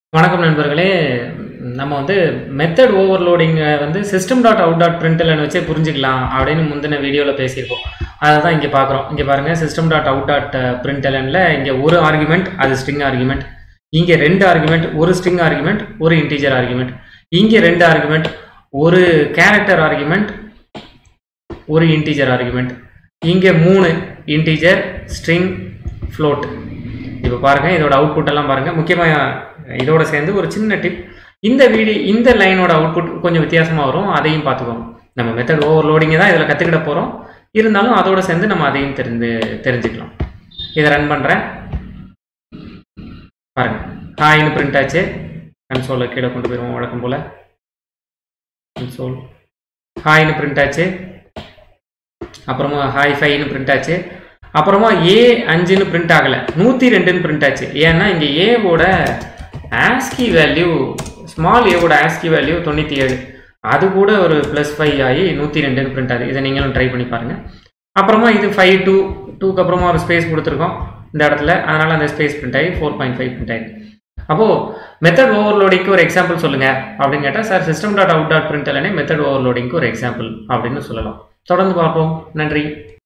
வணக்கம் நண்பர்களே நம்ம வந்து மெத்தட் ஓவர்லோடிங்கை வந்து system dot out dot println வச்சே புரிஞ்சுக்கலாம் அப்படின்னு முந்தின வீடியோவில் பேசியிருக்கோம் அதை தான் இங்கே பார்க்குறோம் இங்கே பாருங்கள் சிஸ்டம் டாட் அவுட் டாட் பிரிண்டலனில் இங்கே ஒரு ஆர்குமெண்ட் அது ஸ்ட்ரிங் ஆர்குமெண்ட் இங்கே ரெண்டு ஆர்குமெண்ட் ஒரு ஸ்ட்ரிங் ஆர்குமெண்ட் ஒரு இன்டீஜர் ஆர்குமெண்ட் இங்கே ரெண்டு ஆர்குமெண்ட் ஒரு கேரக்டர் ஆர்குமெண்ட் ஒரு இன்டீஜர் ஆர்குமெண்ட் இங்கே மூணு இன்டீஜர் ஸ்ட்ரிங் ஃப்ளோட் இப்போ பாருங்கள் இதோட அவுட்புட் எல்லாம் பாருங்கள் முக்கியமாக இதோட சேர்ந்து ஒரு சின்ன டிப் இந்த வீடியோ இந்த லைனோட அவுட்புட் கொஞ்சம் வித்தியாசமாக வரும் அதையும் பார்த்துக்கோங்க நம்ம மெத்தட் ஓவர்லோடிங்கை தான் இதில் கற்றுக்கிட போகிறோம் இருந்தாலும் அதோட சேர்ந்து நம்ம அதையும் தெரிந்து தெரிஞ்சுக்கலாம் இதை ரன் பண்ணுறேன் பாருங்கள் ஹாய்னு பிரிண்ட் ஆச்சு கன்சோலில் கீழே கொண்டு போயிடுவோம் வழக்கம் போல் கன்சோல் ஹாய்னு பிரிண்ட் ஆச்சு அப்புறமா ஹாய் ஃபைன்னு பிரிண்ட் ஆச்சு அப்புறமா ஏ அஞ்சுன்னு பிரிண்ட் ஆகலை நூற்றி ரெண்டுன்னு பிரிண்ட் ஆச்சு ஏன்னா இங்கே ஏவோட ஆஸ்கி வேல்யூ ஸ்மால் ஏவோட ஆஸ்கி வேல்யூ தொண்ணூற்றி ஏழு அது கூட ஒரு ப்ளஸ் ஃபைவ் ஆகி நூற்றி ரெண்டுன்னு பிரிண்ட் ஆகுது இதை நீங்களும் ட்ரை பண்ணி பாருங்கள் அப்புறமா இது ஃபைவ் டூ டூக்கு அப்புறமா ஒரு ஸ்பேஸ் கொடுத்துருக்கோம் இந்த இடத்துல அதனால் அந்த ஸ்பேஸ் பிரிண்ட் ஆகி ஃபோர் பாயிண்ட் ஃபைவ் பிரிண்ட் ஆகி அப்போது மெத்தட் ஓவர்லோடிங்க்கு ஒரு எக்ஸாம்பிள் சொல்லுங்கள் அப்படின்னு கேட்டால் sir system dot out dot print method ஓவர்லோடிங்க்கு ஒரு எக்ஸாம்பிள் அப்படின்னு சொல்லலாம் தொடர்ந்து பார்ப்போம் நன்றி